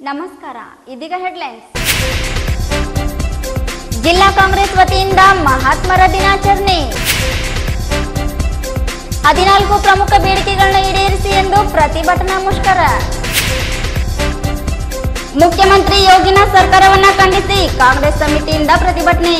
ನಮಸ್ಕಾರ ಇದೀಗ ಹೆಡ್ಲೈನ್ಸ್ ಜಿಲ್ಲಾ ಕಾಂಗ್ರೆಸ್ ವತಿಯಿಂದ ಮಹಾತ್ಮರ ದಿನಾಚರಣೆ ಹದಿನಾಲ್ಕು ಪ್ರಮುಖ ಬೇಡಿಕೆಗಳನ್ನ ಈಡೇರಿಸಿ ಎಂದು ಪ್ರತಿಭಟನಾ ಮುಷ್ಕರ ಮುಖ್ಯಮಂತ್ರಿ ಯೋಗಿನ ಸರ್ಕಾರವನ್ನ ಖಂಡಿಸಿ ಕಾಂಗ್ರೆಸ್ ಸಮಿತಿಯಿಂದ ಪ್ರತಿಭಟನೆ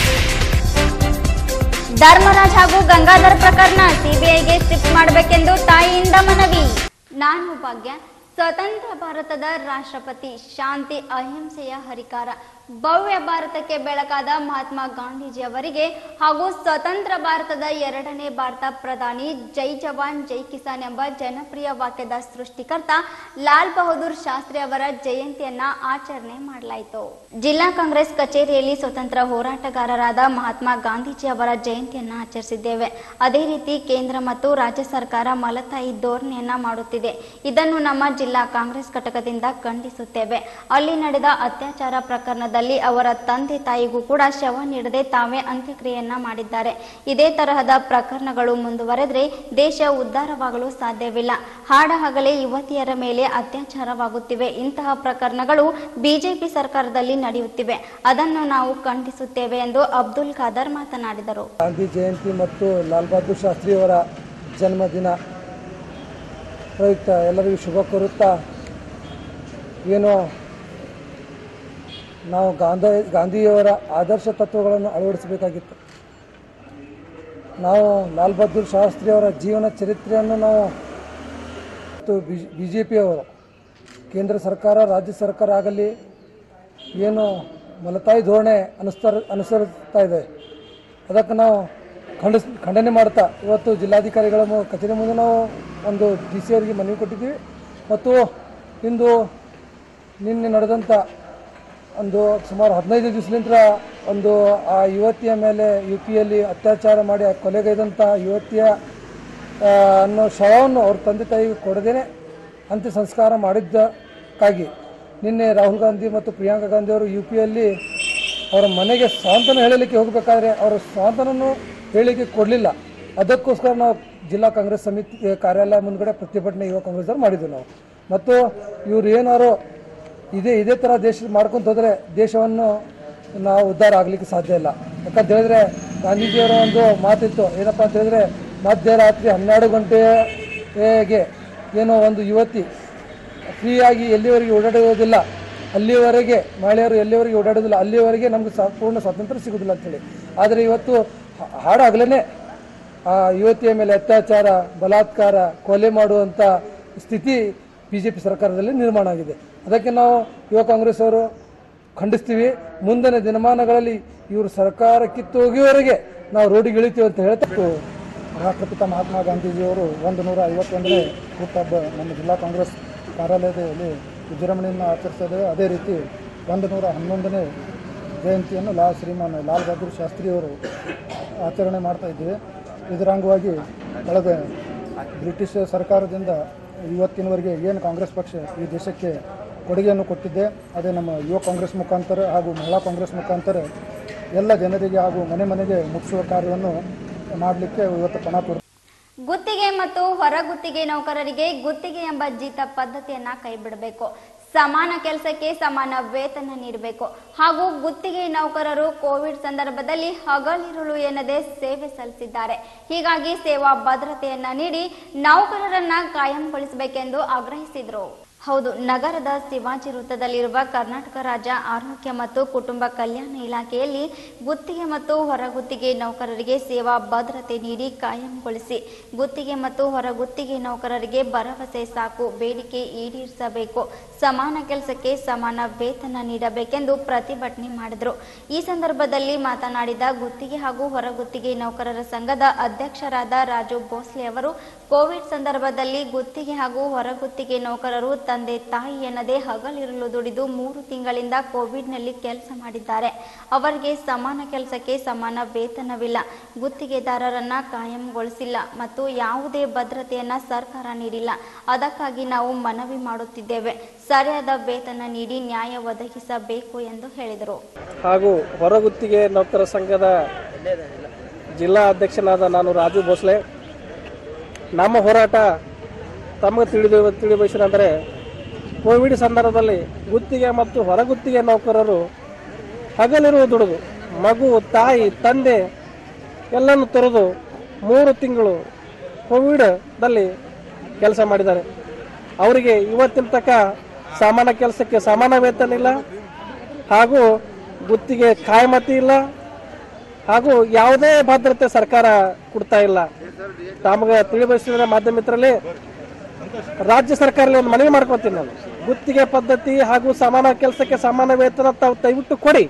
ಧರ್ಮರಾಜ್ ಹಾಗೂ ಗಂಗಾಧರ್ ಪ್ರಕರಣ ಸಿಬಿಐಗೆ ಶಿಫ್ಟ್ ಮಾಡಬೇಕೆಂದು ತಾಯಿಯಿಂದ ಮನವಿ ನಾನು ಭಾಗ್ಯ ಸ್ವತಂತ್ರ ಭಾರತದ ರಾಷ್ಟ್ರಪತಿ ಶಾಂತಿ ಅಹಿಂಸೆಯ ಹರಿಕಾರ ಭವ್ಯ ಭಾರತಕ್ಕೆ ಬೆಳಕಾದ ಮಹಾತ್ಮ ಗಾಂಧೀಜಿ ಅವರಿಗೆ ಹಾಗೂ ಸ್ವತಂತ್ರ ಭಾರತದ ಎರಡನೇ ಭಾರತ ಪ್ರಧಾನಿ ಜೈ ಜವಾನ್ ಜೈ ಕಿಸಾನ್ ಎಂಬ ಜನಪ್ರಿಯ ವಾಕ್ಯದ ಸೃಷ್ಟಿಕರ್ತ ಲಾಲ್ ಬಹದ್ದೂರ್ ಶಾಸ್ತ್ರಿ ಅವರ ಜಯಂತಿಯನ್ನ ಆಚರಣೆ ಮಾಡಲಾಯಿತು ಜಿಲ್ಲಾ ಕಾಂಗ್ರೆಸ್ ಕಚೇರಿಯಲ್ಲಿ ಸ್ವತಂತ್ರ ಹೋರಾಟಗಾರರಾದ ಮಹಾತ್ಮ ಗಾಂಧೀಜಿ ಅವರ ಜಯಂತಿಯನ್ನ ಆಚರಿಸಿದ್ದೇವೆ ಅದೇ ರೀತಿ ಕೇಂದ್ರ ಮತ್ತು ರಾಜ್ಯ ಸರ್ಕಾರ ಮಲತಾಯಿ ಧೋರಣೆಯನ್ನ ಮಾಡುತ್ತಿದೆ ಇದನ್ನು ನಮ್ಮ ಜಿಲ್ಲಾ ಕಾಂಗ್ರೆಸ್ ಘಟಕದಿಂದ ಖಂಡಿಸುತ್ತೇವೆ ಅಲ್ಲಿ ನಡೆದ ಅತ್ಯಾಚಾರ ಪ್ರಕರಣದಲ್ಲಿ ಅವರ ತಂದೆ ತಾಯಿಗೂ ಕೂಡ ಶವ ನೀಡದೆ ತಾವೇ ಅಂತ್ಯಕ್ರಿಯೆಯನ್ನ ಮಾಡಿದ್ದಾರೆ ಇದೇ ತರಹದ ಪ್ರಕರಣಗಳು ಮುಂದುವರೆದ್ರೆ ದೇಶ ಉದ್ಧಾರವಾಗಲು ಸಾಧ್ಯವಿಲ್ಲ ಹಾಡ ಹಗಲೇ ಯುವತಿಯರ ಮೇಲೆ ಅತ್ಯಾಚಾರವಾಗುತ್ತಿವೆ ಇಂತಹ ಪ್ರಕರಣಗಳು ಬಿಜೆಪಿ ಸರ್ಕಾರದಲ್ಲಿ ನಡೆಯುತ್ತಿವೆ ಅದನ್ನು ನಾವು ಖಂಡಿಸುತ್ತೇವೆ ಎಂದು ಅಬ್ದುಲ್ ಖಾದರ್ ಮಾತನಾಡಿದರು ಗಾಂಧಿ ಜಯಂತಿ ಮತ್ತು ಲಾಲ್ ಬಹದ್ದೂರ್ ಶಾಸ್ತ್ರಿಯವರ ಜನ್ಮದಿನ ಪ್ರಯುಕ್ತ ಎಲ್ಲರಿಗೂ ಶುಭ ಕೋರುತ್ತಾ ಏನು ನಾವು ಗಾಂಧಿ ಗಾಂಧಿಯವರ ಆದರ್ಶ ತತ್ವಗಳನ್ನು ಅಳವಡಿಸಬೇಕಾಗಿತ್ತು ನಾವು ಲಾಲ್ ಬಹದ್ದೂರ್ ಶಾಸ್ತ್ರಿಯವರ ಜೀವನ ಚರಿತ್ರೆಯನ್ನು ನಾವು ಮತ್ತು ಬಿ ಜೆ ಪಿಯವರು ಕೇಂದ್ರ ಸರ್ಕಾರ ರಾಜ್ಯ ಸರ್ಕಾರ ಆಗಲಿ ಏನು ಮಲತಾಯಿ ಧೋರಣೆ ಅನುಸ್ತಾರ ಅನುಸರಿಸ್ತಾ ಇದೆ ಅದಕ್ಕೆ ನಾವು ಖಂಡಿಸ್ ಖಂಡನೆ ಮಾಡ್ತಾ ಇವತ್ತು ಜಿಲ್ಲಾಧಿಕಾರಿಗಳ ಮು- ಕಚೇರಿ ಮುಂದೆ ನಾವು ಒಂದು ಡಿ ಸಿ ಅವರಿಗೆ ಮನವಿ ಕೊಟ್ಟಿದ್ದೀವಿ ಮತ್ತು ಇಂದು ನಿನ್ನೆ ನಡೆದಂಥ ಒಂದು ಸುಮಾರು ಹದಿನೈದು ದಿವಸಲಿಂದ ಒಂದು ಆ ಯುವತಿಯ ಮೇಲೆ ಯು ಪಿಯಲ್ಲಿ ಅತ್ಯಾಚಾರ ಮಾಡಿ ಆ ಕೊಲೆಗೈದಂಥ ಯುವತಿಯ ಆ, ಅನ್ನೋ ಶವವನ್ನು ಅವ್ರ ತಂದೆ ತಾಯಿಗೆ ಕೊಡದೇನೆ ಅಂತ್ಯ ಸಂಸ್ಕಾರ ಮಾಡಿದ್ದಕ್ಕಾಗಿ ನಿನ್ನೆ ರಾಹುಲ್ ಗಾಂಧಿ ಮತ್ತು ಪ್ರಿಯಾಂಕಾ ಗಾಂಧಿ ಅವರು ಯು ಪಿಯಲ್ಲಿ ಅವರ ಮನೆಗೆ ಸ್ವಾತಂತ್ರ್ಯ ಹೇಳಲಿಕ್ಕೆ ಹೋಗಬೇಕಾದ್ರೆ ಅವರ ಸ್ವಾತಂತ್ರ್ಯವನ್ನು ಹೇಳಲಿಕ್ಕೆ ಕೊಡಲಿಲ್ಲ ಅದಕ್ಕೋಸ್ಕರ ನಾವು ಜಿಲ್ಲಾ ಕಾಂಗ್ರೆಸ್ ಸಮಿತಿ ಕಾರ್ಯಾಲಯ ಮುಂದ್ಗಡೆ ಪ್ರತಿಭಟನೆ ಯುವ ಕಾಂಗ್ರೆಸ್ದವ್ರು ಮಾಡಿದ್ವಿ ನಾವು ಮತ್ತು ಇವ್ರು ಏನಾರು ಇದೇ ಇದೇ ಥರ ದೇಶ ಮಾಡ್ಕೊಂತ ಹೋದರೆ ದೇಶವನ್ನು ನಾವು ಉದ್ಧಾರ ಆಗಲಿಕ್ಕೆ ಸಾಧ್ಯ ಇಲ್ಲ ಯಾಕಂತ ಹೇಳಿದ್ರೆ ಗಾಂಧೀಜಿಯವರ ಒಂದು ಮಾತಿತ್ತು ಏನಪ್ಪ ಅಂತ ಹೇಳಿದ್ರೆ ಮಧ್ಯರಾತ್ರಿ ಹನ್ನೆರಡು ಗಂಟೆಗೆ ಏನೋ ಒಂದು ಯುವತಿ ಫ್ರೀಯಾಗಿ ಎಲ್ಲಿವರೆಗೆ ಓಡಾಡುವುದಿಲ್ಲ ಅಲ್ಲಿವರೆಗೆ ಮಹಿಳೆಯರು ಎಲ್ಲಿವರೆಗೆ ಓಡಾಡೋದಿಲ್ಲ ಅಲ್ಲಿವರೆಗೆ ನಮ್ಗೆ ಸ- ಪೂರ್ಣ ಸ್ವಾತಂತ್ರ್ಯ ಸಿಗೋದಿಲ್ಲ ಅಂತೇಳಿ ಆದರೆ ಇವತ್ತು ಹ- ಹಾಡು ಹಗಲೇ ಆ ಯುವತಿಯ ಮೇಲೆ ಅತ್ಯಾಚಾರ ಬಲಾತ್ಕಾರ ಕೊಲೆ ಮಾಡುವಂಥ ಸ್ಥಿತಿ ಬಿ ಜೆ ಪಿ ಸರ್ಕಾರದಲ್ಲಿ ನಿರ್ಮಾಣ ಆಗಿದೆ ಅದಕ್ಕೆ ನಾವು ಯುವ ಕಾಂಗ್ರೆಸ್ ಅವರು ಖಂಡಿಸ್ತೀವಿ ಮುಂದಿನ ದಿನಮಾನಗಳಲ್ಲಿ ಇವರು ಸರ್ಕಾರ ಕಿತ್ತೋಗಿವರೆಗೆ ನಾವು ರೋಡಿಗೆ ಇಳಿತೀವಿ ಅಂತ ಹೇಳ್ತಾ ರಾಷ್ಟ್ರಪಿತ ಮಹಾತ್ಮ ಗಾಂಧೀಜಿಯವರು ಒಂದು ನೂರ ಐವತ್ತೊಂದನೇ ಹುಟ್ಟಹಬ್ಬ ನಮ್ಮ ಜಿಲ್ಲಾ ಕಾಂಗ್ರೆಸ್ ಕಾರ್ಯಾಲಯದಲ್ಲಿ ವಿಜೃಂಭಣೆಯನ್ನು ಆಚರಿಸ್ತಾ ಇದ್ದೇವೆ ಅದೇ ರೀತಿ ಒಂದು ನೂರ ಹನ್ನೊಂದನೇ ಜಯಂತಿಯನ್ನು ಲಾ ಶ್ರೀಮಾನ್ ಲಾಲ್ ಬಹದ್ದೂರ್ ಶಾಸ್ತ್ರಿಯವರು ಆಚರಣೆ ಮಾಡ್ತಾ ಇದ್ದೀವಿ ಇದರ ಅಂಗವಾಗಿ ಕಳೆದ ಬ್ರಿಟಿಷ್ ಸರ್ಕಾರದಿಂದ ಇವತ್ತಿನವರೆಗೆ ಏನು ಕಾಂಗ್ರೆಸ್ ಪಕ್ಷ ಈ ದೇಶಕ್ಕೆ ಕೊಡುಗೆಯನ್ನು ಕೊಟ್ಟಿದ್ದೆ ಅದೇ ನಮ್ಮ ಯುವ ಕಾಂಗ್ರೆಸ್ ಮುಖಾಂತರ ಹಾಗೂ ಮಹಿಳಾ ಕಾಂಗ್ರೆಸ್ ಮುಖಾಂತರ ಎಲ್ಲ ಜನರಿಗೆ ಹಾಗೂ ಮನೆ ಮನೆಗೆ ಮುಗಿಸುವ ಕಾರ್ಯವನ್ನು ಮಾಡಲಿಕ್ಕೆ ಇವತ್ತು ಪಣ ತೊಡ ಗುತ್ತಿಗೆ ಮತ್ತು ಹೊರಗುತ್ತಿಗೆ ನೌಕರರಿಗೆ ಗುತ್ತಿಗೆ ಎಂಬ ಜೀತ ಪದ್ಧತಿಯನ್ನ ಕೈಬಿಡಬೇಕು ಸಮಾನ ಕೆಲಸಕ್ಕೆ ಸಮಾನ ವೇತನ ನೀಡಬೇಕು ಹಾಗೂ ಗುತ್ತಿಗೆ ನೌಕರರು ಕೋವಿಡ್ ಸಂದರ್ಭದಲ್ಲಿ ಹಗಲಿರುಳು ಎನ್ನದೆ ಸೇವೆ ಸಲ್ಲಿಸಿದ್ದಾರೆ ಹೀಗಾಗಿ ಸೇವಾ ಭದ್ರತೆಯನ್ನ ನೀಡಿ ನೌಕರರನ್ನ ಕಾಯಂಗೊಳಿಸಬೇಕೆಂದು ಆಗ್ರಹಿಸಿದರು ಹೌದು ನಗರದ ಶಿವಾಜಿ ವೃತ್ತದಲ್ಲಿರುವ ಕರ್ನಾಟಕ ರಾಜ್ಯ ಆರೋಗ್ಯ ಮತ್ತು ಕುಟುಂಬ ಕಲ್ಯಾಣ ಇಲಾಖೆಯಲ್ಲಿ ಗುತ್ತಿಗೆ ಮತ್ತು ಹೊರಗುತ್ತಿಗೆ ನೌಕರರಿಗೆ ಸೇವಾ ಭದ್ರತೆ ನೀಡಿ ಕಾಯಂಗೊಳಿಸಿ ಗುತ್ತಿಗೆ ಮತ್ತು ಹೊರಗುತ್ತಿಗೆ ನೌಕರರಿಗೆ ಭರವಸೆ ಸಾಕು ಬೇಡಿಕೆ ಈಡೇರಿಸಬೇಕು ಸಮಾನ ಕೆಲಸಕ್ಕೆ ಸಮಾನ ವೇತನ ನೀಡಬೇಕೆಂದು ಪ್ರತಿಭಟನೆ ಮಾಡಿದರು ಈ ಸಂದರ್ಭದಲ್ಲಿ ಮಾತನಾಡಿದ ಗುತ್ತಿಗೆ ಹಾಗೂ ಹೊರಗುತ್ತಿಗೆ ನೌಕರರ ಸಂಘದ ಅಧ್ಯಕ್ಷರಾದ ರಾಜು ಭೋಸ್ಲೆ ಅವರು ಕೋವಿಡ್ ಸಂದರ್ಭದಲ್ಲಿ ಗುತ್ತಿಗೆ ಹಾಗೂ ಹೊರಗುತ್ತಿಗೆ ನೌಕರರು ತಂದೆ ತಾಯಿ ಎನ್ನದೇ ಹಗಲಿರುಳು ದುಡಿದು ಮೂರು ತಿಂಗಳಿಂದ ಕೋವಿಡ್ನಲ್ಲಿ ಕೆಲಸ ಮಾಡಿದ್ದಾರೆ ಅವರಿಗೆ ಸಮಾನ ಕೆಲಸಕ್ಕೆ ಸಮಾನ ವೇತನವಿಲ್ಲ ಗುತ್ತಿಗೆದಾರರನ್ನ ಕಾಯಂಗೊಳಿಸಿಲ್ಲ ಮತ್ತು ಯಾವುದೇ ಭದ್ರತೆಯನ್ನ ಸರ್ಕಾರ ನೀಡಿಲ್ಲ ಅದಕ್ಕಾಗಿ ನಾವು ಮನವಿ ಮಾಡುತ್ತಿದ್ದೇವೆ ಸರಿಯಾದ ವೇತನ ನೀಡಿ ನ್ಯಾಯ ಒದಗಿಸಬೇಕು ಎಂದು ಹೇಳಿದರು ಹಾಗೂ ಹೊರಗುತ್ತಿಗೆ ನೌಕರ ಸಂಘದ ಜಿಲ್ಲಾ ಅಧ್ಯಕ್ಷನಾದ ನಾನು ರಾಜು ಭೋಸ್ಲೆ ನಮ್ಮ ಹೋರಾಟ ತಮಗೆ ತಿಳಿದು ತಿಳಿಬಯಸಿದಂದರೆ ಕೋವಿಡ್ ಸಂದರ್ಭದಲ್ಲಿ ಗುತ್ತಿಗೆ ಮತ್ತು ಹೊರಗುತ್ತಿಗೆ ನೌಕರರು ಹಗಲಿರುವು ದುಡಿದು ಮಗು ತಾಯಿ ತಂದೆ ಎಲ್ಲನ್ನು ತೊರೆದು ಮೂರು ತಿಂಗಳು ಕೋವಿಡ್ದಲ್ಲಿ ಕೆಲಸ ಮಾಡಿದ್ದಾರೆ ಅವರಿಗೆ ಇವತ್ತಿನ ತನಕ ಸಮಾನ ಕೆಲಸಕ್ಕೆ ಸಮಾನ ವೇತನ ಇಲ್ಲ ಹಾಗೂ ಗುತ್ತಿಗೆ ಕಾಯಮತಿ ಇಲ್ಲ ಹಾಗೂ ಯಾವುದೇ ಭದ್ರತೆ ಸರ್ಕಾರ ಕೊಡ್ತಾ ಇಲ್ಲ ತಮಗೆ ತಿಳಿಬಯಸಿದ ಮಾಧ್ಯಮ ಮಿತ್ರರಲ್ಲಿ ರಾಜ್ಯ ಸರ್ಕಾರದಲ್ಲಿ ಒಂದು ಮನವಿ ಮಾಡ್ಕೊತೀನಿ ನಾನು ಗುತ್ತಿಗೆ ಪದ್ಧತಿ ಹಾಗೂ ಸಮಾನ ಕೆಲಸಕ್ಕೆ ಸಮಾನ ವೇತನ ತಾವು ದಯವಿಟ್ಟು ಕೊಡಿ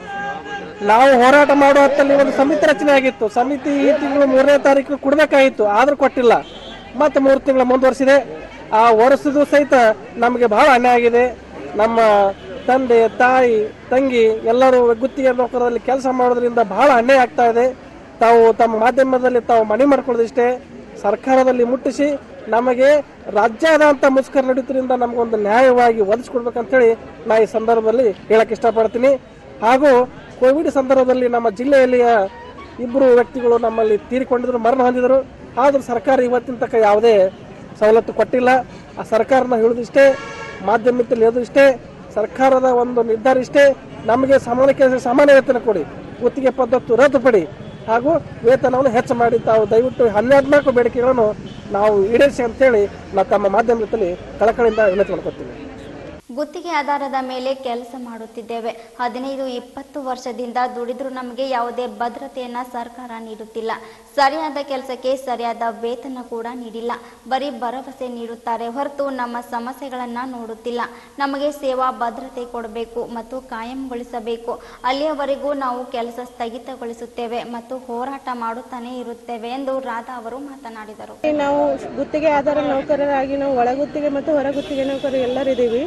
ನಾವು ಹೋರಾಟ ಮಾಡುವ ಹೊತ್ತಲ್ಲಿ ಒಂದು ಸಮಿತಿ ರಚನೆ ಆಗಿತ್ತು ಸಮಿತಿ ಈ ತಿಂಗಳು ಮೂರನೇ ತಾರೀಕು ಕೊಡ್ಬೇಕಾಗಿತ್ತು ಆದ್ರೂ ಕೊಟ್ಟಿಲ್ಲ ಮತ್ತೆ ಮೂರು ತಿಂಗಳು ಮುಂದುವರಿಸಿದೆ ಆ ವರ್ಷದ ಸಹಿತ ನಮಗೆ ಬಹಳ ಅನ್ಯಾಯ ಆಗಿದೆ ನಮ್ಮ ತಂದೆ ತಾಯಿ ತಂಗಿ ಎಲ್ಲರೂ ಗುತ್ತಿಗೆ ನೌಕರರಲ್ಲಿ ಕೆಲಸ ಮಾಡೋದ್ರಿಂದ ಬಹಳ ಅನ್ಯಾಯ ಆಗ್ತಾ ಇದೆ ತಾವು ತಮ್ಮ ಮಾಧ್ಯಮದಲ್ಲಿ ತಾವು ಮನವಿ ಮಾಡ್ಕೊಳ್ಳೋದಿಷ್ಟೇ ಸರ್ಕಾರದಲ್ಲಿ ಮುಟ್ಟಿಸಿ ನಮಗೆ ರಾಜ್ಯಾದ್ಯಂತ ಮುಷ್ಕರ ನಡೀತಿರಿಂದ ನಮಗೊಂದು ನ್ಯಾಯವಾಗಿ ಒದಗಿಸ್ಕೊಡ್ಬೇಕಂತೇಳಿ ನಾ ಈ ಸಂದರ್ಭದಲ್ಲಿ ಹೇಳಕ್ ಇಷ್ಟಪಡ್ತೀನಿ ಹಾಗೂ ಕೋವಿಡ್ ಸಂದರ್ಭದಲ್ಲಿ ನಮ್ಮ ಜಿಲ್ಲೆಯಲ್ಲಿಯ ಇಬ್ಬರು ವ್ಯಕ್ತಿಗಳು ನಮ್ಮಲ್ಲಿ ತೀರಿಕೊಂಡಿದ್ರು ಮರಣ ಹೊಂದಿದರು ಆದರೂ ಸರ್ಕಾರ ಇವತ್ತಿನ ತನಕ ಯಾವುದೇ ಸವಲತ್ತು ಕೊಟ್ಟಿಲ್ಲ ಆ ಸರ್ಕಾರನ ಹೇಳೋದಿಷ್ಟೇ ಮಾಧ್ಯಮದಲ್ಲಿ ಹೇಳೋದಿಷ್ಟೇ ಸರ್ಕಾರದ ಒಂದು ನಿರ್ಧಾರ ಇಷ್ಟೇ ನಮಗೆ ಸಮಾನ ಕೆಲಸ ಸಮಾನ ವೇತನ ಕೊಡಿ ಗುತ್ತಿಗೆ ಪದ್ಧತಿ ರದ್ದುಪಡಿ ಹಾಗೂ ವೇತನವನ್ನು ಹೆಚ್ಚು ಮಾಡಿ ತಾವು ದಯವಿಟ್ಟು ಹನ್ನೆರಡು ಬೇಡಿಕೆಗಳನ್ನು ನಾವು ಈಡೇರಿಸಿ ಅಂತೇಳಿ ನಾವು ತಮ್ಮ ಮಾಧ್ಯಮದಲ್ಲಿ ಕಳಕಳಿಯಿಂದ ವಿನಂತಿ ಮಾಡ್ಕೊತೀನಿ ಗುತ್ತಿಗೆ ಆಧಾರದ ಮೇಲೆ ಕೆಲಸ ಮಾಡುತ್ತಿದ್ದೇವೆ ಹದಿನೈದು ಇಪ್ಪತ್ತು ವರ್ಷದಿಂದ ದುಡಿದ್ರೂ ನಮಗೆ ಯಾವುದೇ ಭದ್ರತೆಯನ್ನ ಸರ್ಕಾರ ನೀಡುತ್ತಿಲ್ಲ ಸರಿಯಾದ ಕೆಲಸಕ್ಕೆ ಸರಿಯಾದ ವೇತನ ಕೂಡ ನೀಡಿಲ್ಲ ಬರೀ ಭರವಸೆ ನೀಡುತ್ತಾರೆ ಹೊರತು ನಮ್ಮ ಸಮಸ್ಯೆಗಳನ್ನ ನೋಡುತ್ತಿಲ್ಲ ನಮಗೆ ಸೇವಾ ಭದ್ರತೆ ಕೊಡಬೇಕು ಮತ್ತು ಕಾಯಂಗೊಳಿಸಬೇಕು ಅಲ್ಲಿಯವರೆಗೂ ನಾವು ಕೆಲಸ ಸ್ಥಗಿತಗೊಳಿಸುತ್ತೇವೆ ಮತ್ತು ಹೋರಾಟ ಮಾಡುತ್ತಾನೆ ಇರುತ್ತೇವೆ ಎಂದು ರಾಧಾ ಅವರು ಮಾತನಾಡಿದರು ನಾವು ಗುತ್ತಿಗೆ ಆಧಾರ ನೌಕರರಾಗಿ ನಾವು ಒಳಗುತ್ತಿಗೆ ಮತ್ತು ಹೊರಗುತ್ತಿಗೆ ನೌಕರರು ಎಲ್ಲರಿದ್ದೀವಿ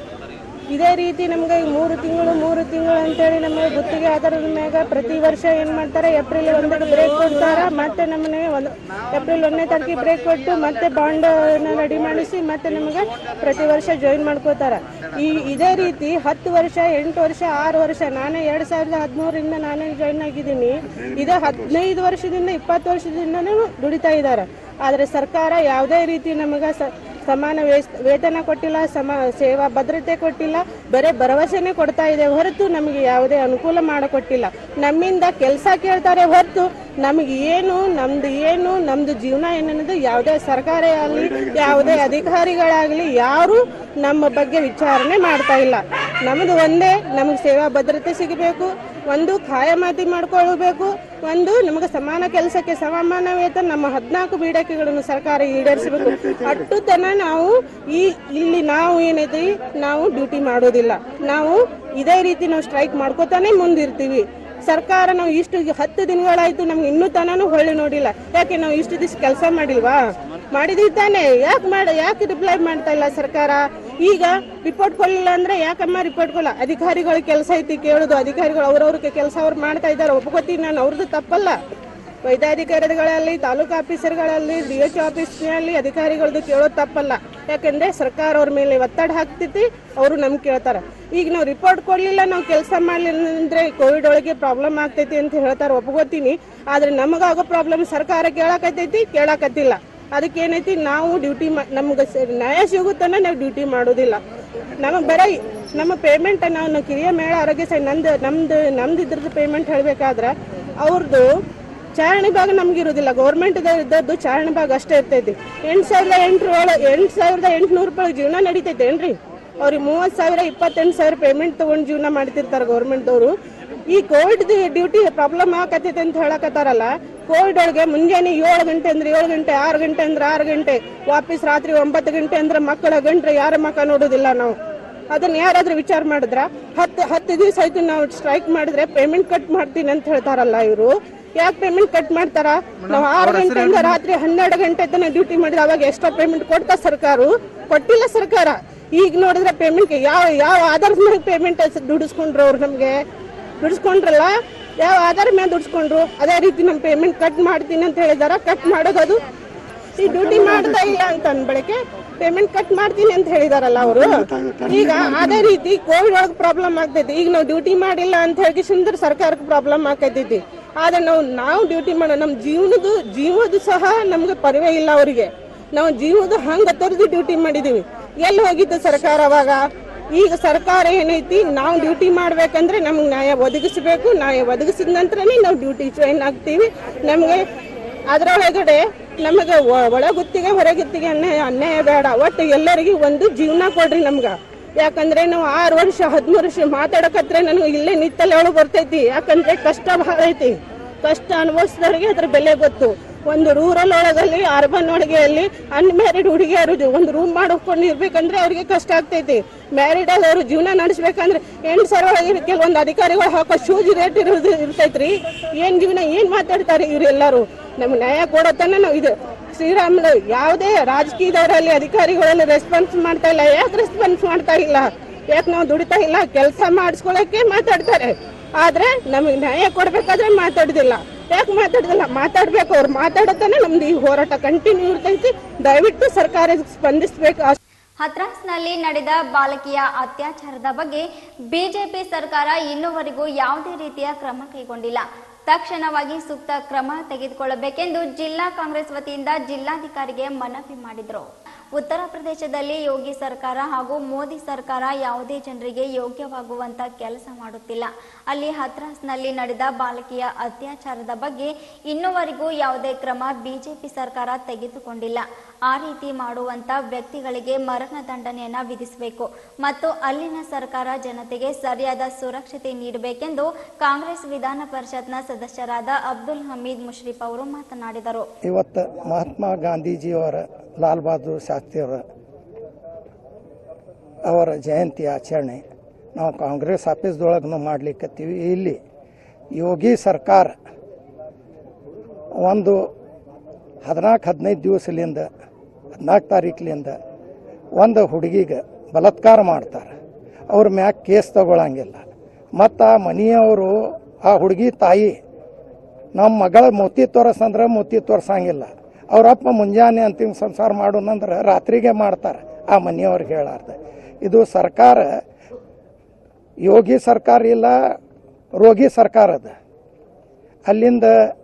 ಇದೇ ರೀತಿ ನಮ್ಗೆ ಈ ಮೂರು ತಿಂಗಳು ಮೂರು ತಿಂಗಳು ಅಂತೇಳಿ ನಮಗೆ ಗುತ್ತಿಗೆ ಆಧಾರದ ಮ್ಯಾಗ ಪ್ರತಿ ವರ್ಷ ಏನು ಮಾಡ್ತಾರೆ ಏಪ್ರಿಲ್ ಒಂದಕ್ಕೆ ಬ್ರೇಕ್ ಕೊಡ್ತಾರ ಮತ್ತೆ ನಮ್ಮನೆ ಒಂದು ಏಪ್ರಿಲ್ ಒಂದನೇ ತಾರೀಕಿಗೆ ಬ್ರೇಕ್ ಕೊಟ್ಟು ಮತ್ತೆ ಬಾಂಡ್ ರೆಡಿ ಮಾಡಿಸಿ ಮತ್ತೆ ನಮಗೆ ಪ್ರತಿ ವರ್ಷ ಜಾಯಿನ್ ಮಾಡ್ಕೋತಾರ ಈ ಇದೇ ರೀತಿ ಹತ್ತು ವರ್ಷ ಎಂಟು ವರ್ಷ ಆರು ವರ್ಷ ನಾನೇ ಎರಡು ಸಾವಿರದ ಹದಿಮೂರರಿಂದ ನಾನೇ ಜಾಯಿನ್ ಆಗಿದ್ದೀನಿ ಇದೇ ಹದಿನೈದು ವರ್ಷದಿಂದ ಇಪ್ಪತ್ತು ವರ್ಷದಿಂದನೂ ದುಡಿತಾ ಇದ್ದಾರೆ ಆದರೆ ಸರ್ಕಾರ ಯಾವುದೇ ರೀತಿ ನಮಗೆ ಸ ಸಮಾನ ವೇಸ್- ವೇತನ ಕೊಟ್ಟಿಲ್ಲ ಸಮ ಸೇವಾ ಭದ್ರತೆ ಕೊಟ್ಟಿಲ್ಲ ಬರೀ ಭರವಸೆನೇ ಕೊಡ್ತಾ ಇದೆ ಹೊರತು ನಮಗೆ ಯಾವುದೇ ಅನುಕೂಲ ಮಾಡಿಕೊಟ್ಟಿಲ್ಲ ನಮ್ಮಿಂದ ಕೆಲಸ ಕೇಳ್ತಾರೆ ಹೊರತು ನಮಗೆ ಏನು ನಮ್ದು ಏನು ನಮ್ದು ಜೀವನ ಏನನ್ನೋದು ಯಾವುದೇ ಸರ್ಕಾರ ಆಗಲಿ ಯಾವುದೇ ಅಧಿಕಾರಿಗಳಾಗಲಿ ಯಾರು ನಮ್ಮ ಬಗ್ಗೆ ವಿಚಾರಣೆ ಮಾಡ್ತಾ ಇಲ್ಲ ನಮ್ಮದು ಒಂದೇ ನಮಗೆ ಸೇವಾ ಭದ್ರತೆ ಸಿಗಬೇಕು ಒಂದು ಖಾಯಮಾತಿ ಮಾಡ್ಕೊಳ್ಬೇಕು ಒಂದು ನಮಗೆ ಸಮಾನ ಕೆಲಸಕ್ಕೆ ಸಮಾನ ವೇತನ ನಮ್ಮ ಹದಿನಾಲ್ಕು ಬೇಡಿಕೆಗಳನ್ನು ಸರ್ಕಾರ ಈಡೇರಿಸಬೇಕು ಅಟ್ಟು ತನ ನಾವು ಈ ಇಲ್ಲಿ ನಾವು ಏನೈತಿ ನಾವು ಡ್ಯೂಟಿ ಮಾಡೋದಿಲ್ಲ ನಾವು ಇದೇ ರೀತಿ ನಾವು ಸ್ಟ್ರೈಕ್ ಮಾಡ್ಕೋತಾನೆ ಮುಂದಿರ್ತೀವಿ ಸರ್ಕಾರ ನಾವು ಇಷ್ಟು ಹತ್ತು ದಿನಗಳಾಯ್ತು ನಮ್ಗೆ ಇನ್ನೂ ತನೂ ಹೊಳ್ಳಿ ನೋಡಿಲ್ಲ ಯಾಕೆ ನಾವು ಇಷ್ಟು ದಿವಸ ಕೆಲಸ ಮಾಡಿಲ್ವಾ ಮಾಡಿದೀವಿ ತಾನೆ ಯಾಕೆ ಮಾಡ ಯಾಕೆ ರಿಪ್ಲೈ ಮಾಡ್ತಾ ಇಲ್ಲ ಸರ್ಕಾರ ಈಗ ರಿಪೋರ್ಟ್ ಕೊಡಲಿಲ್ಲ ಅಂದ್ರೆ ಯಾಕಮ್ಮ ರಿಪೋರ್ಟ್ ಕೊಲ್ಲ ಅಧಿಕಾರಿಗಳ ಕೆಲಸ ಐತಿ ಕೇಳುದು ಅಧಿಕಾರಿಗಳು ಅವ್ರವ್ರಿಗೆ ಕೆಲಸ ಅವ್ರು ಮಾಡ್ತಾ ಇದ್ದಾರೆ ಒಪ್ಕೋತೀನಿ ನಾನು ಅವ್ರದ್ದು ತಪ್ಪಲ್ಲ ವೈದ್ಯಾಧಿಕಾರಿಗಳಲ್ಲಿ ತಾಲೂಕು ಆಫೀಸರ್ಗಳಲ್ಲಿ ಡಿ ಎಚ್ ಆಫೀಸ್ನಲ್ಲಿ ಅಧಿಕಾರಿಗಳದ್ದು ಕೇಳೋದು ತಪ್ಪಲ್ಲ ಯಾಕಂದ್ರೆ ಸರ್ಕಾರ ಅವ್ರ ಮೇಲೆ ಒತ್ತಡ ಹಾಕ್ತೈತಿ ಅವರು ನಮ್ಗೆ ಕೇಳ್ತಾರ ಈಗ ನಾವು ರಿಪೋರ್ಟ್ ಕೊಡ್ಲಿಲ್ಲ ನಾವು ಕೆಲಸ ಮಾಡ್ಲಿಲ್ಲ ಅಂದ್ರೆ ಕೋವಿಡ್ ಒಳಗೆ ಪ್ರಾಬ್ಲಮ್ ಆಗ್ತೈತಿ ಅಂತ ಹೇಳ್ತಾರ ಒಪ್ಕೋತೀನಿ ಆದ್ರೆ ನಮಗಾಗೋ ಪ್ರಾಬ್ಲಮ್ ಸರ್ಕಾರ ಕೇಳಾಕತ್ತೈತಿ ಕೇಳಾಕತ್ತಿಲ್ಲ ಅದಕ್ಕೆ ಏನೈತಿ ನಾವು ಡ್ಯೂಟಿ ನಮ್ಗೆ ಸ- ನ್ಯಾಯ ಸಿಗುತ್ತಾನ ನಾವು ಡ್ಯೂಟಿ ಮಾಡೋದಿಲ್ಲ ನಮಗೆ ಬರೀ ನಮ್ಮ ಪೇಮೆಂಟ್ ನಾವು ಕಿರಿಯ ಮೇಳ ಆರೋಗ್ಯ ಸಹ ನಂದು ನಮ್ದು ನಮ್ದು ಇದ್ರದ್ದು ಪೇಮೆಂಟ್ ಹೇಳ್ಬೇಕಾದ್ರೆ ಅವ್ರದ್ದು ಚಾರಣಿ ಭಾಗ ನಮ್ಗೆ ಇರೋದಿಲ್ಲ ಗೌರ್ಮೆಂಟ್ ಇದ್ದದ್ದು ಚಾರಣಿ ಭಾಗ ಅಷ್ಟೇ ಇರ್ತೈತಿ ಎಂಟು ಸಾವಿರದ ಎಂಟರೊಳ ಎಂಟು ಸಾವಿರದ ಎಂಟುನೂರು ರೂಪಾಯಿ ಜೀವನ ನಡೀತೈತೆ ಏನ್ರಿ ಅವ್ರಿಗೆ ಮೂವತ್ತು ಸಾವಿರ ಇಪ್ಪತ್ತೆಂಟು ಸಾವಿರ ಪೇಮೆಂಟ್ ತಗೊಂಡು ಜೀವನ ಮಾಡ್ತಿರ್ತಾರೆ ಗೌರ್ಮೆಂಟ್ದವರು ಈ ಕೋವಿಡ್ ಡ್ಯೂಟಿ ಪ್ರಾಬ್ಲಮ್ ಆಗತೈತೆ ಅಂತ ಹೇಳಕತ್ತಾರಲ್ಲ ಕೋವಿಡ್ ಒಳಗೆ ಮುಂಜಾನೆ ಏಳು ಗಂಟೆ ಅಂದ್ರೆ ಏಳು ಗಂಟೆ ಆರು ಗಂಟೆ ಅಂದ್ರೆ ಆರು ಗಂಟೆ ವಾಪಸ್ ರಾತ್ರಿ ಒಂಬತ್ತು ಗಂಟೆ ಅಂದ್ರೆ ಮಕ್ಕಳ ಗಂಟ್ರೆ ಯಾರ ಮಕ್ಕ ನೋಡೋದಿಲ್ಲ ನಾವು ಅದನ್ನ ಯಾರಾದ್ರೂ ವಿಚಾರ ಮಾಡಿದ್ರ ಹತ್ತು ಹತ್ತು ದಿವಸ ಆಯ್ತು ನಾವು ಸ್ಟ್ರೈಕ್ ಮಾಡಿದ್ರೆ ಪೇಮೆಂಟ್ ಕಟ್ ಮಾಡ್ತೀನಿ ಅಂತ ಹೇಳ್ತಾರಲ್ಲ ಇವರು ಯಾಕೆ ಪೇಮೆಂಟ್ ಕಟ್ ಮಾಡ್ತಾರ ನಾವು ಆರು ಗಂಟೆಯಿಂದ ರಾತ್ರಿ ಹನ್ನೆರಡು ಗಂಟೆ ತನಕ ಡ್ಯೂಟಿ ಮಾಡಿದ್ರೆ ಅವಾಗ ಎಕ್ಸ್ಟ್ರಾ ಪೇಮೆಂಟ್ ಕೊಡ್ತಾ ಸರ್ಕಾರ ಕೊಟ್ಟಿಲ್ಲ ಸರ್ಕಾರ ಈಗ ನೋಡಿದ್ರೆ ಪೇಮೆಂಟ್ ಯಾವ ಯಾವ ಆಧಾರದ ಮೇಲೆ ಪೇಮೆಂಟ್ ದುಡಿಸ್ಕೊಂಡ್ರು ಅವ್ರು ನಮ್ಗೆ ದುಡಿಸ್ಕೊಂಡ್ರಲ್ಲ ಯಾವ ಆಧಾರ ಮೇಲೆ ದುಡಿಸ್ಕೊಂಡ್ರು ಅದೇ ರೀತಿ ನಮ್ಮ ಪೇಮೆಂಟ್ ಕಟ್ ಮಾಡ್ತೀನಿ ಅಂತ ಹೇಳಿದಾರ ಕಟ್ ಮಾಡೋದು ಅದು ಈ ಡ್ಯೂಟಿ ಮಾಡ್ತಾ ಇಲ್ಲ ಅಂತ ಅನ್ಬಳಕೆ ಪೇಮೆಂಟ್ ಕಟ್ ಮಾಡ್ತೀನಿ ಅಂತ ಹೇಳಿದಾರಲ್ಲ ಅವರು ಈಗ ಅದೇ ರೀತಿ ಕೋವಿಡ್ ಒಳಗೆ ಪ್ರಾಬ್ಲಮ್ ಆಗ್ತೈತಿ ಈಗ ನಾವು ಡ್ಯೂಟಿ ಮಾಡಿಲ್ಲ ಅಂತ ಹೇಳಿ ಸುಂದರ ಸರ್ಕಾರಕ್ಕೆ ಪ್ರಾಬ್ಲಮ್ ಆಗ್ತೈತಿ ಆದ್ರೆ ನಾವು ನಾವು ಡ್ಯೂಟಿ ಮಾಡೋ ನಮ್ಮ ಜೀವನದು ಜೀವದ ಸಹ ನಮ್ಗೆ ಪರಿವೇ ಇಲ್ಲ ಅವರಿಗೆ ನಾವು ಜೀವದ ಹಂಗ ತರದಿ ಡ್ಯೂಟಿ ಮಾಡಿದೀವಿ ಎಲ್ಲಿ ಹೋಗಿತ್ತು ಸರ್ಕಾರ ಅವಾಗ ಈಗ ಸರ್ಕಾರ ಏನೈತಿ ನಾವು ಡ್ಯೂಟಿ ಮಾಡ್ಬೇಕಂದ್ರೆ ನಮ್ಗೆ ನ್ಯಾಯ ಒದಗಿಸಬೇಕು ನ್ಯಾಯ ಒದಗಿಸಿದ ನಂತರನೇ ನಾವು ಡ್ಯೂಟಿ ಜಾಯಿನ್ ಆಗ್ತೀವಿ ನಮಗೆ ಅದರೊಳಗಡೆ ನಮಗೆ ಒಳಗುತ್ತಿಗೆ ಹೊರಗುತ್ತಿಗೆ ಅನ್ಯಾಯ ಅನ್ಯಾಯ ಬೇಡ ಒಟ್ಟು ಎಲ್ಲರಿಗೂ ಒಂದು ಜೀವನ ಕೊಡ್ರಿ ನಮ್ಗೆ ಯಾಕಂದ್ರೆ ನಾವು ಆರು ವರ್ಷ ಹದಿಮೂರು ವರ್ಷ ಮಾತಾಡಕತ್ರೆ ನನಗೆ ಇಲ್ಲೇ ನಿತ್ತಲ್ಲಿ ಒಳಗೆ ಬರ್ತೈತಿ ಯಾಕಂದ್ರೆ ಕಷ್ಟ ಭಾಳ ಐತಿ ಕಷ್ಟ ಅನುಭವಿಸಿದವ್ರಿಗೆ ಅದ್ರ ಬೆಲೆ ಗೊತ್ತು ಒಂದು ರೂರಲ್ ಒಳಗಲ್ಲಿ ಅರ್ಬನ್ ಒಳಗೆ ಅಲ್ಲಿ ಅನ್ಮ್ಯಾರಿಡ್ ಹುಡುಗಿಯರು ಒಂದು ರೂಮ್ ಮಾಡ್ಕೊಂಡು ಇರ್ಬೇಕಂದ್ರೆ ಅವ್ರಿಗೆ ಕಷ್ಟ ಆಗ್ತೈತಿ ಮ್ಯಾರಿಡ್ ಆದವರು ಜೀವನ ನಡೆಸ್ಬೇಕಂದ್ರೆ ಎಂಟು ಸಾವಿರ ಒಳಗೆ ಕೆಲವೊಂದು ಅಧಿಕಾರಿಗಳು ಹಾಕೋ ಶೂಸ್ ರೇಟ್ ಇರೋದು ಇರ್ತೈತ್ರಿ ಏನ್ ಜೀವನ ಏನ್ ಮಾತಾಡ್ತಾರೆ ಇವರೆಲ್ಲರೂ ನಮ್ಗೆ ನ್ಯಾಯ ಕೊಡೋತನ ನಾವು ಇದು ಶ್ರೀರಾಮುಲು ಯಾವುದೇ ರಾಜಕೀಯದವರಲ್ಲಿ ಅಧಿಕಾರಿಗಳಲ್ಲಿ ರೆಸ್ಪಾನ್ಸ್ ಮಾಡ್ತಾ ಇಲ್ಲ ಯಾಕೆ ರೆಸ್ಪಾನ್ಸ್ ಮಾಡ್ತಾ ಇಲ್ಲ ಯಾಕೆ ನಾವು ದುಡಿತಾ ಇಲ್ಲ ಕೆಲಸ ಮಾಡಿಸ್ಕೊಳಕ್ಕೆ ಮಾತಾಡ್ತಾರೆ ಆದ್ರೆ ನಮಗೆ ನ್ಯಾಯ ಕೊಡ್ಬೇಕಾದ್ರೆ ಮಾತಾಡುದಿಲ್ಲ ಯಾಕೆ ಮಾತಾಡುದಿಲ್ಲ ಮಾತಾಡ್ಬೇಕು ಅವ್ರು ಮಾತಾಡೋತನ ನಮ್ದು ಈ ಹೋರಾಟ ಕಂಟಿನ್ಯೂ ಇರ್ತೈತಿ ದಯವಿಟ್ಟು ಸರ್ಕಾರ ಇದಕ್ಕೆ ಸ್ಪಂದಿಸ್ಬೇಕು ಅಷ್ಟೇ. ಹತ್ರಾಸ್ನಲ್ಲಿ ನಡೆದ ಬಾಲಕಿಯ ಅತ್ಯಾಚಾರದ ಬಗ್ಗೆ ಬಿಜೆಪಿ ಸರ್ಕಾರ ಇನ್ನೂವರೆಗೂ ಯಾವುದೇ ರೀತಿಯ ಕ್ರಮ ಕೈಗೊಂಡಿಲ್ಲ ತಕ್ಷಣವಾಗಿ ಸೂಕ್ತ ಕ್ರಮ ತೆಗೆದುಕೊಳ್ಳಬೇಕೆಂದು ಜಿಲ್ಲಾ ಕಾಂಗ್ರೆಸ್ ವತಿಯಿಂದ ಜಿಲ್ಲಾಧಿಕಾರಿಗೆ ಮನವಿ ಮಾಡಿದರು ಉತ್ತರ ಪ್ರದೇಶದಲ್ಲಿ ಯೋಗಿ ಸರ್ಕಾರ ಹಾಗೂ ಮೋದಿ ಸರ್ಕಾರ ಯಾವುದೇ ಜನರಿಗೆ ಯೋಗ್ಯವಾಗುವಂತ ಕೆಲಸ ಮಾಡುತ್ತಿಲ್ಲ ಅಲ್ಲಿ ಹತ್ರಾಸ್ನಲ್ಲಿ ನಡೆದ ಬಾಲಕಿಯ ಅತ್ಯಾಚಾರದ ಬಗ್ಗೆ ಇನ್ನೂವರೆಗೂ ಯಾವುದೇ ಕ್ರಮ ಬಿಜೆಪಿ ಸರ್ಕಾರ ತೆಗೆದುಕೊಂಡಿಲ್ಲ ಆ ರೀತಿ ಮಾಡುವಂತ ವ್ಯಕ್ತಿಗಳಿಗೆ ಮರಣ ದಂಡನೆಯನ್ನ ವಿಧಿಸಬೇಕು ಮತ್ತು ಅಲ್ಲಿನ ಸರ್ಕಾರ ಜನತೆಗೆ ಸರಿಯಾದ ಸುರಕ್ಷತೆ ನೀಡಬೇಕೆಂದು ಕಾಂಗ್ರೆಸ್ ವಿಧಾನ ಪರಿಷತ್ನ ಸದಸ್ಯರಾದ ಅಬ್ದುಲ್ ಹಮೀದ್ ಮುಷ್ರಿಫ್ ಅವರು ಮಾತನಾಡಿದರು ಇವತ್ತು ಮಹಾತ್ಮ ಗಾಂಧೀಜಿಯವರ ಲಾಲ್ ಬಹದ್ದೂರ್ ಶಾಸ್ತ್ರಿಯವರ ಅವರ ಜಯಂತಿ ಆಚರಣೆ ನಾವು ಕಾಂಗ್ರೆಸ್ ಆಫೀಸ್ದೊಳಗೂ ಮಾಡ್ಲಿಕ್ಕತ್ತೀವಿ ಇಲ್ಲಿ ಯೋಗಿ ಸರ್ಕಾರ ಒಂದು ಹದಿನಾಲ್ಕು ಹದಿನೈದು ದಿವಸಲಿಂದ ಹದಿನಾಲ್ಕು ತಾರೀಕ್ಲಿಂದ ಒಂದು ಹುಡುಗಿಗೆ ಬಲಾತ್ಕಾರ ಮಾಡ್ತಾರೆ ಅವ್ರ ಮ್ಯಾಗ ಕೇಸ್ ತಗೊಳಂಗಿಲ್ಲ ಮತ್ತು ಆ ಮನೆಯವರು ಆ ಹುಡುಗಿ ತಾಯಿ ನಮ್ಮ ಮಗಳ ಮೂತಿ ತೋರಿಸಂದ್ರೆ ಮೂತಿ ತೋರ್ಸಂಗಿಲ್ಲ ಅವರಪ್ಪ ಮುಂಜಾನೆ ಅಂತಿಮ ಸಂಸಾರ ಮಾಡೋಣಂದ್ರೆ ರಾತ್ರಿಗೆ ಮಾಡ್ತಾರೆ ಆ ಮನೆಯವ್ರಿಗೆ ಹೇಳಾರ್ದ ಇದು ಸರ್ಕಾರ ಯೋಗಿ ಸರ್ಕಾರ ಇಲ್ಲ ರೋಗಿ ಸರ್ಕಾರ ಅದ ಅಲ್ಲಿಂದ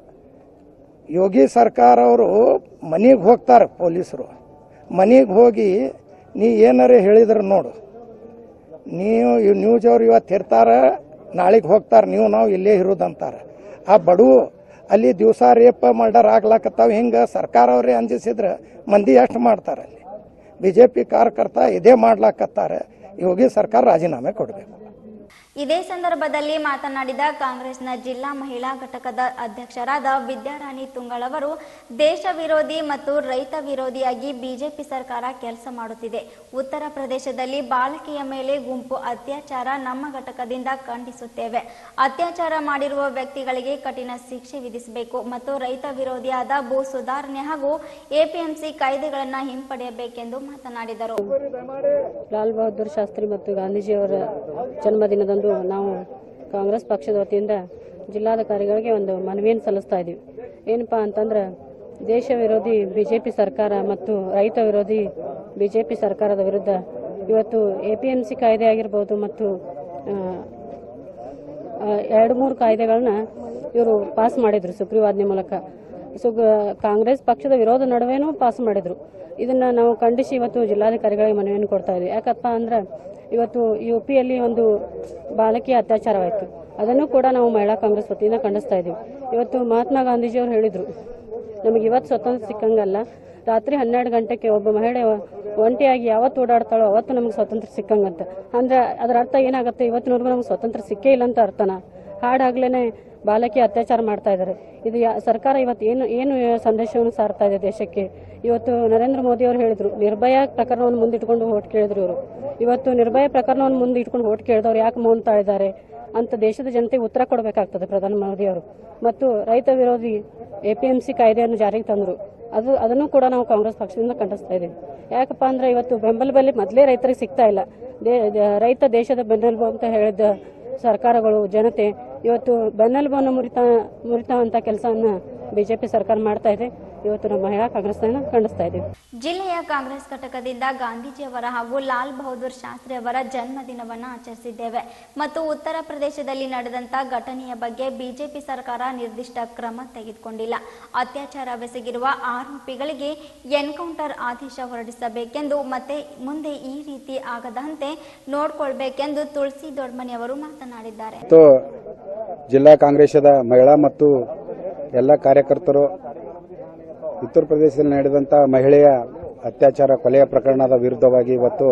ಯೋಗಿ ಸರ್ಕಾರ ಅವರು ಮನೆಗೆ ಹೋಗ್ತಾರೆ ಪೊಲೀಸರು ಮನೆಗೆ ಹೋಗಿ ನೀ ಏನಾರ ಹೇಳಿದ್ರೆ ನೋಡು ನೀವು ಈ ನ್ಯೂಸ್ ಅವ್ರು ಇವತ್ತು ಇರ್ತಾರ ನಾಳೆಗೆ ಹೋಗ್ತಾರೆ ನೀವು ನಾವು ಇಲ್ಲೇ ಇರೋದಂತಾರೆ ಆ ಬಡವು ಅಲ್ಲಿ ದಿವಸ ರೇಪ ಮರ್ಡರ್ ಆಗ್ಲಾಕತ್ತಾವ ಹಿಂಗೆ ಸರ್ಕಾರ ಅವರೇ ಅಂಜಿಸಿದ್ರೆ ಮಂದಿ ಎಷ್ಟು ಮಾಡ್ತಾರೆ ಅಲ್ಲಿ ಬಿ ಜೆ ಪಿ ಕಾರ್ಯಕರ್ತ ಇದೇ ಮಾಡ್ಲಾಕತ್ತಾರೆ ಯೋಗಿ ಸರ್ಕಾರ ರಾಜೀನಾಮೆ ಕೊಡಬೇಕು ಇದೇ ಸಂದರ್ಭದಲ್ಲಿ ಮಾತನಾಡಿದ ಕಾಂಗ್ರೆಸ್ನ ಜಿಲ್ಲಾ ಮಹಿಳಾ ಘಟಕದ ಅಧ್ಯಕ್ಷರಾದ ವಿದ್ಯಾರಾಣಿ ತುಂಗಳವರು ದೇಶ ವಿರೋಧಿ ಮತ್ತು ರೈತ ವಿರೋಧಿಯಾಗಿ ಬಿಜೆಪಿ ಸರ್ಕಾರ ಕೆಲಸ ಮಾಡುತ್ತಿದೆ ಉತ್ತರ ಪ್ರದೇಶದಲ್ಲಿ ಬಾಲಕಿಯ ಮೇಲೆ ಗುಂಪು ಅತ್ಯಾಚಾರ ನಮ್ಮ ಘಟಕದಿಂದ ಖಂಡಿಸುತ್ತೇವೆ ಅತ್ಯಾಚಾರ ಮಾಡಿರುವ ವ್ಯಕ್ತಿಗಳಿಗೆ ಕಠಿಣ ಶಿಕ್ಷೆ ವಿಧಿಸಬೇಕು ಮತ್ತು ರೈತ ವಿರೋಧಿಯಾದ ಭೂ ಸುಧಾರಣೆ ಹಾಗೂ ಎಪಿಎಂಸಿ ಕಾಯ್ದೆಗಳನ್ನು ಹಿಂಪಡೆಯಬೇಕೆಂದು ಮಾತನಾಡಿದರು ಲಾಲ್ ಬಹದ್ದೂರ್ ಶಾಸ್ತ್ರಿ ಮತ್ತು ಗಾಂಧೀಜಿಯವರ ಜನ್ಮದಿನದಂದು ನಾವು ಕಾಂಗ್ರೆಸ್ ಪಕ್ಷದ ವತಿಯಿಂದ ಜಿಲ್ಲಾಧಿಕಾರಿಗಳಿಗೆ ಒಂದು ಮನವಿಯನ್ನು ಸಲ್ಲಿಸ್ತಾ ಇದ್ದೀವಿ ಏನಪ್ಪಾ ಅಂತಂದ್ರೆ ದೇಶ ವಿರೋಧಿ ಬಿಜೆಪಿ ಸರ್ಕಾರ ಮತ್ತು ರೈತ ವಿರೋಧಿ ಬಿಜೆಪಿ ಸರ್ಕಾರದ ವಿರುದ್ಧ ಇವತ್ತು ಎಪಿಎಂಸಿ ಕಾಯ್ದೆ ಆಗಿರ್ಬೋದು ಮತ್ತು ಆ, ಆ, ಎರಡು ಮೂರು ಕಾಯ್ದೆಗಳನ್ನ ಇವರು ಪಾಸ್ ಮಾಡಿದ್ರು ಸುಗ್ರೀವಾಜ್ಞೆ ಮೂಲಕ ಸೊ ಕಾಂಗ್ರೆಸ್ ಪಕ್ಷದ ವಿರೋಧ ನಡುವೆನೂ ಪಾಸ್ ಮಾಡಿದ್ರು ಇದನ್ನ ನಾವು ಖಂಡಿಸಿ ಇವತ್ತು ಜಿಲ್ಲಾಧಿಕಾರಿಗಳಿಗೆ ಮನವಿಯನ್ನು ಕೊಡ್ತಾ ಇದ್ವಿ ಯಾಕಪ್ಪ ಅಂದ್ರೆ ಇವತ್ತು ಯು ಪಿಯಲ್ಲಿ ಒಂದು ಬಾಲಕಿಯ ಅತ್ಯಾಚಾರವಾಯಿತು ಅದನ್ನು ಕೂಡ ನಾವು ಮಹಿಳಾ ಕಾಂಗ್ರೆಸ್ ವತಿಯಿಂದ ಖಂಡಿಸ್ತಾ ಇದ್ದೀವಿ ಇವತ್ತು ಮಹಾತ್ಮ ಗಾಂಧೀಜಿಯವರು ಹೇಳಿದ್ರು ನಮಗೆ ಇವತ್ತು ಸ್ವತಂತ್ರ ಸಿಕ್ಕಂಗಲ್ಲ ರಾತ್ರಿ ಹನ್ನೆರಡು ಗಂಟೆಗೆ ಒಬ್ಬ ಮಹಿಳೆ ಒಂಟಿಯಾಗಿ ಯಾವತ್ತು ಓಡಾಡ್ತಾಳೋ ಅವತ್ತು ನಮಗೆ ಸ್ವಾತಂತ್ರ್ಯ ಸಿಕ್ಕಂಗಂತ ಅಂದ್ರೆ ಅದರ ಅರ್ಥ ಏನಾಗುತ್ತೆ ಇವತ್ತಿನವರೆಗೂ ನಮ್ಗೆ ಸ್ವಾತಂತ್ರ್ಯ ಸಿಕ್ಕೇ ಇಲ್ಲ ಅಂತ ಅರ್ಥನ ಹಾಡಾಗ್ಲೇನೆ ಬಾಲಕಿ ಅತ್ಯಾಚಾರ ಮಾಡ್ತಾ ಇದ್ದಾರೆ ಇದು ಯಾ- ಸರ್ಕಾರ ಇವತ್ತು ಏನು ಏನು ಸಂದೇಶವನ್ನು ಸಾರ್ತಾ ಇದೆ ದೇಶಕ್ಕೆ ಇವತ್ತು ನರೇಂದ್ರ ಮೋದಿ ಅವರು ಹೇಳಿದ್ರು ನಿರ್ಭಯ ಪ್ರಕರಣವನ್ನು ಮುಂದಿಟ್ಕೊಂಡು ಓಟ್ ಕೇಳಿದ್ರು ಇವರು ಇವತ್ತು ನಿರ್ಭಯ ಪ್ರಕರಣವನ್ನು ಮುಂದೆ ಇಟ್ಕೊಂಡು ಓಟ್ ಕೇಳಿದವ್ರು ಯಾಕೆ ಮೌನ್ತಾ ಇದ್ದಾರೆ ಅಂತ ದೇಶದ ಜನತೆಗೆ ಉತ್ತರ ಕೊಡಬೇಕಾಗ್ತದೆ ಪ್ರಧಾನಿ ಮೋದಿ ಅವರು ಮತ್ತು ರೈತ ವಿರೋಧಿ ಎಪಿಎಂಸಿ ಕಾಯ್ದೆಯನ್ನು ಜಾರಿಗೆ ತಂದರು ಅದು ಅದನ್ನು ಕೂಡ ನಾವು ಕಾಂಗ್ರೆಸ್ ಪಕ್ಷದಿಂದ ಖಂಡಿಸ್ತಾ ಇದ್ದೀವಿ ಯಾಕಪ್ಪ ಅಂದ್ರೆ ಇವತ್ತು ಬೆಂಬಲ ಬೆಲೆ ಮೊದಲೇ ರೈತರಿಗೆ ಸಿಗ್ತಾ ಇಲ್ಲ ದೇ- ದ- ರೈತ ದೇಶದ ಬೆನ್ನೆಲುಬು ಅಂತ ಹೇಳಿದ ಸರ್ಕಾರಗಳು ಜನತೆ ಇವತ್ತು ಬೆನ್ನೆಲುಬನ್ನು ಮುರಿತಾ ಮುರಿತಾ ಅಂತ ಕೆಲಸವನ್ನ ಬಿಜೆಪಿ ಸರ್ಕಾರ ಮಾಡ್ತಾ ಇದೆ ಇವತ್ತು ನಮ್ಮ ಮಹಿಳಾ ಕಾಂಗ್ರೆಸ್ನ ಖಂಡಿಸ್ತಾ ಇದ್ದೀವಿ ಜಿಲ್ಲೆಯ ಕಾಂಗ್ರೆಸ್ ಘಟಕದಿಂದ ಗಾಂಧೀಜಿಯವರ ಹಾಗೂ ಲಾಲ್ ಬಹದ್ದೂರ್ ಶಾಸ್ತ್ರಿ ಅವರ ಜನ್ಮದಿನವನ್ನು ಆಚರಿಸಿದ್ದೇವೆ ಮತ್ತು ಉತ್ತರ ಪ್ರದೇಶದಲ್ಲಿ ನಡೆದಂತ ಘಟನೆಯ ಬಗ್ಗೆ ಬಿಜೆಪಿ ಸರ್ಕಾರ ನಿರ್ದಿಷ್ಟ ಕ್ರಮ ತೆಗೆದುಕೊಂಡಿಲ್ಲ ಅತ್ಯಾಚಾರವೆಸಗಿರುವ ಆರೋಪಿಗಳಿಗೆ ಎನ್ಕೌಂಟರ್ ಆದೇಶ ಹೊರಡಿಸಬೇಕೆಂದು ಮತ್ತೆ ಮುಂದೆ ಈ ರೀತಿ ಆಗದಂತೆ ನೋಡ್ಕೊಳ್ಬೇಕೆಂದು ತುಳಸಿ ದೊಡ್ಮನಿ ಅವರು ಮಾತನಾಡಿದ್ದಾರೆ ಮತ್ತು ಜಿಲ್ಲಾ ಕಾಂಗ್ರೆಸ್ದ ಮಹಿಳಾ ಮತ್ತು ಎಲ್ಲ ಕಾರ್ಯಕರ್ತರು ಉತ್ತರ ಪ್ರದೇಶದಲ್ಲಿ ನಡೆದಂಥ ಮಹಿಳೆಯ ಅತ್ಯಾಚಾರ ಕೊಲೆಯ ಪ್ರಕರಣದ ವಿರುದ್ಧವಾಗಿ ಇವತ್ತು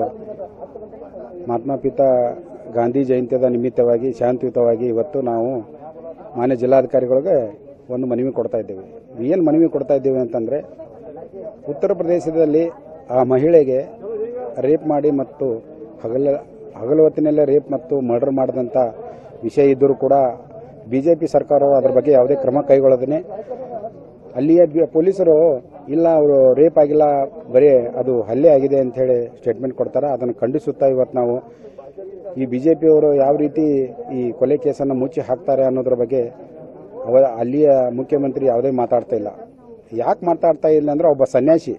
ಮಹಾತ್ಮ ಪಿತಾ ಗಾಂಧಿ ಜಯಂತಿಯ ನಿಮಿತ್ತವಾಗಿ ಶಾಂತಿಯುತವಾಗಿ ಇವತ್ತು ನಾವು ಮಾನ್ಯ ಜಿಲ್ಲಾಧಿಕಾರಿಗಳಿಗೆ ಒಂದು ಮನವಿ ಕೊಡ್ತಾ ಇದ್ದೇವೆ ಏನು ಮನವಿ ಕೊಡ್ತಾ ಇದ್ದೇವೆ ಅಂತಂದರೆ ಉತ್ತರ ಪ್ರದೇಶದಲ್ಲಿ ಆ ಮಹಿಳೆಗೆ ರೇಪ್ ಮಾಡಿ ಮತ್ತು ಹಗಲ ಹಗಲು ಹೊತ್ತಿನಲ್ಲೇ ರೇಪ್ ಮತ್ತು ಮರ್ಡರ್ ಮಾಡಿದಂಥ ವಿಷಯ ಇದ್ದರೂ ಕೂಡ ಬಿಜೆಪಿ ಸರ್ಕಾರವು ಅದರ ಬಗ್ಗೆ ಯಾವುದೇ ಕ್ರಮ ಕೈಗೊಳ್ಳದೇ ಅಲ್ಲಿಯ ಬಿ- ಪೊಲೀಸರು ಇಲ್ಲ ಅವರು ರೇಪ್ ಆಗಿಲ್ಲ ಬರೀ ಅದು ಹಲ್ಲೆ ಆಗಿದೆ ಅಂತ ಹೇಳಿ ಸ್ಟೇಟ್ಮೆಂಟ್ ಕೊಡ್ತಾರೆ ಅದನ್ನು ಖಂಡಿಸುತ್ತಾ ಇವತ್ತು ನಾವು ಈ ಬಿಜೆಪಿಯವರು ಯಾವ ರೀತಿ ಈ ಕೊಲೆ ಕೇಸನ್ನು ಮುಚ್ಚಿ ಹಾಕ್ತಾರೆ ಅನ್ನೋದ್ರ ಬಗ್ಗೆ ಅವ ಅಲ್ಲಿಯ ಮುಖ್ಯಮಂತ್ರಿ ಯಾವುದೇ ಮಾತಾಡ್ತಾ ಇಲ್ಲ ಯಾಕೆ ಮಾತಾಡ್ತಾ ಇಲ್ಲ ಅಂದ್ರೆ ಒಬ್ಬ ಸನ್ಯಾಸಿ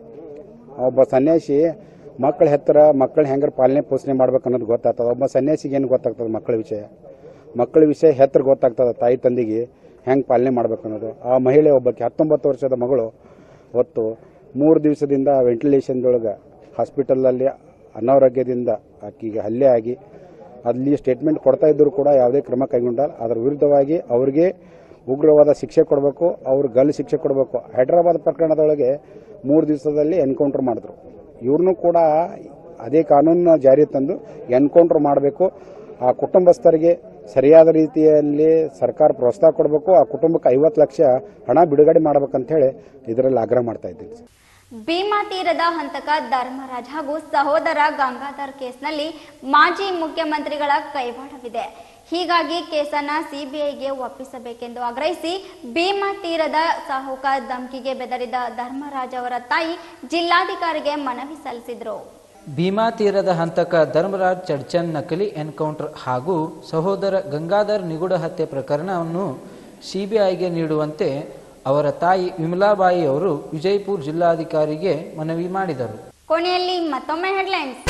ಒಬ್ಬ ಸನ್ಯಾಸಿ ಮಕ್ಕಳ ಹೆತ್ತರ ಮಕ್ಕಳ ಹೆಂಗಾರ ಪಾಲನೆ ಪೋಷಣೆ ಮಾಡ್ಬೇಕು ಅನ್ನೋದು ಗೊತ್ತಾಗ್ತದೆ ಒಬ್ಬ ಸನ್ಯಾಸಿಗೆ ಏನು ಗೊತ್ತಾಗ್ತದೆ ಮಕ್ಕಳ ವಿಷಯ ಮಕ್ಕಳ ವಿಷಯ ಹೆತ್ರ ಗೊತ್ತಾಗ್ತದೆ ತಾಯಿ ತಂದೆಗೆ ಹೆಂಗೆ ಪಾಲನೆ ಮಾಡ್ಬೇಕು ಅನ್ನೋದು ಆ ಮಹಿಳೆ ಒಬ್ಬಕ್ಕೆ ಹತ್ತೊಂಬತ್ತು ವರ್ಷದ ಮಗಳು ಹೊತ್ತು ಮೂರು ದಿವಸದಿಂದ ವೆಂಟಿಲೇಷನ್ದೊಳಗೆ ಹಾಸ್ಪಿಟಲಲ್ಲಿ ಅನಾರೋಗ್ಯದಿಂದ ಆಕೆಗೆ ಹಲ್ಲೆ ಆಗಿ ಅಲ್ಲಿ ಸ್ಟೇಟ್ಮೆಂಟ್ ಕೊಡ್ತಾ ಇದ್ದರೂ ಕೂಡ ಯಾವುದೇ ಕ್ರಮ ಕೈಗೊಂಡ ಅದರ ವಿರುದ್ಧವಾಗಿ ಅವ್ರಿಗೆ ಉಗ್ರವಾದ ಶಿಕ್ಷೆ ಕೊಡಬೇಕು ಅವ್ರು ಗಲ್ಲು ಶಿಕ್ಷೆ ಕೊಡಬೇಕು ಹೈದರಾಬಾದ್ ಪ್ರಕರಣದೊಳಗೆ ಮೂರು ದಿವಸದಲ್ಲಿ ಎನ್ಕೌಂಟರ್ ಮಾಡಿದ್ರು ಇವ್ರನ್ನೂ ಕೂಡ ಅದೇ ಕಾನೂನನ್ನ ಜಾರಿ ತಂದು ಎನ್ಕೌಂಟರ್ ಮಾಡಬೇಕು ಆ ಕುಟುಂಬಸ್ಥರಿಗೆ ಸರಿಯಾದ ರೀತಿಯಲ್ಲಿ ಸರ್ಕಾರ ಪ್ರೋತ್ಸಾಹ ಕೊಡಬೇಕು ಆ ಕುಟುಂಬಕ್ಕೆ ಐವತ್ತು ಲಕ್ಷ ಹಣ ಬಿಡುಗಡೆ ಮಾಡ್ಬೇಕಂತ ಹೇಳಿ ಇದರಲ್ಲಿ ಆಗ್ರಹ ಮಾಡ್ತಾ ಇದ್ದೀನಿ ಭೀಮಾ ತೀರದ ಹಂತಕ ಧರ್ಮರಾಜ್ ಹಾಗೂ ಸಹೋದರ ಗಂಗಾಧರ್ ಕೇಸ್ನಲ್ಲಿ ಮಾಜಿ ಮುಖ್ಯಮಂತ್ರಿಗಳ ಕೈವಾಡವಿದೆ ಹೀಗಾಗಿ ಕೇಸನ್ನ ಸಿಬಿಐಗೆ ಒಪ್ಪಿಸಬೇಕೆಂದು ಆಗ್ರಹಿಸಿ ಭೀಮಾ ತೀರದ ಸಾಹುಕ ಧಮ್ಕಿಗೆ ಬೆದರಿದ ಧರ್ಮರಾಜ್ ಅವರ ತಾಯಿ ಜಿಲ್ಲಾಧಿಕಾರಿಗೆ ಮನವಿ ಸಲ್ಲಿಸಿದ್ರು ಭೀಮಾ ತೀರದ ಹಂತಕ ಧರ್ಮರಾಜ್ ಚಡ್ಚನ್ ನಕಲಿ ಎನ್ಕೌಂಟರ್ ಹಾಗೂ ಸಹೋದರ ಗಂಗಾಧರ್ ನಿಗೂಢ ಹತ್ಯೆ ಪ್ರಕರಣವನ್ನು ಸಿಬಿಐಗೆ ನೀಡುವಂತೆ ಅವರ ತಾಯಿ ವಿಮಲಾಬಾಯಿ ಅವರು ವಿಜಯಪುರ ಜಿಲ್ಲಾಧಿಕಾರಿಗೆ ಮನವಿ ಮಾಡಿದರು ಕೊನೆಯಲ್ಲಿ ಮತ್ತೊಮ್ಮೆ ಹೆಡ್ಲೈನ್ಸ್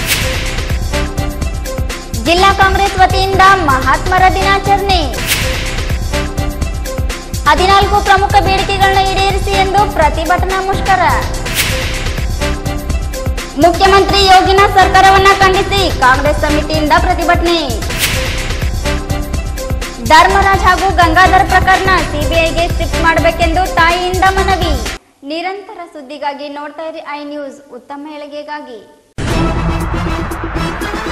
ಜಿಲ್ಲಾ ಕಾಂಗ್ರೆಸ್ ವತಿಯಿಂದ ಮಹಾತ್ಮರ ದಿನಾಚರಣೆ ಹದಿನಾಲ್ಕು ಪ್ರಮುಖ ಬೇಡಿಕೆಗಳನ್ನ ಈಡೇರಿಸಿ ಎಂದು ಪ್ರತಿಭಟನಾ ಮುಷ್ಕರ ಮುಖ್ಯಮಂತ್ರಿ ಯೋಗಿನ ಸರ್ಕಾರವನ್ನ ಖಂಡಿಸಿ ಕಾಂಗ್ರೆಸ್ ಸಮಿತಿಯಿಂದ ಪ್ರತಿಭಟನೆ ಧರ್ಮರಾಜ್ ಹಾಗೂ ಗಂಗಾಧರ್ ಪ್ರಕರಣ ಸಿಬಿಐಗೆ ಶಿಫ್ಟ್ ಮಾಡಬೇಕೆಂದು ತಾಯಿಯಿಂದ ಮನವಿ ನಿರಂತರ ಸುದ್ದಿಗಾಗಿ ನೋಡ್ತಾ ಇರಿ ಐ ನ್ಯೂಸ್ ಉತ್ತಮ ಏಳಿಗೆಗಾಗಿ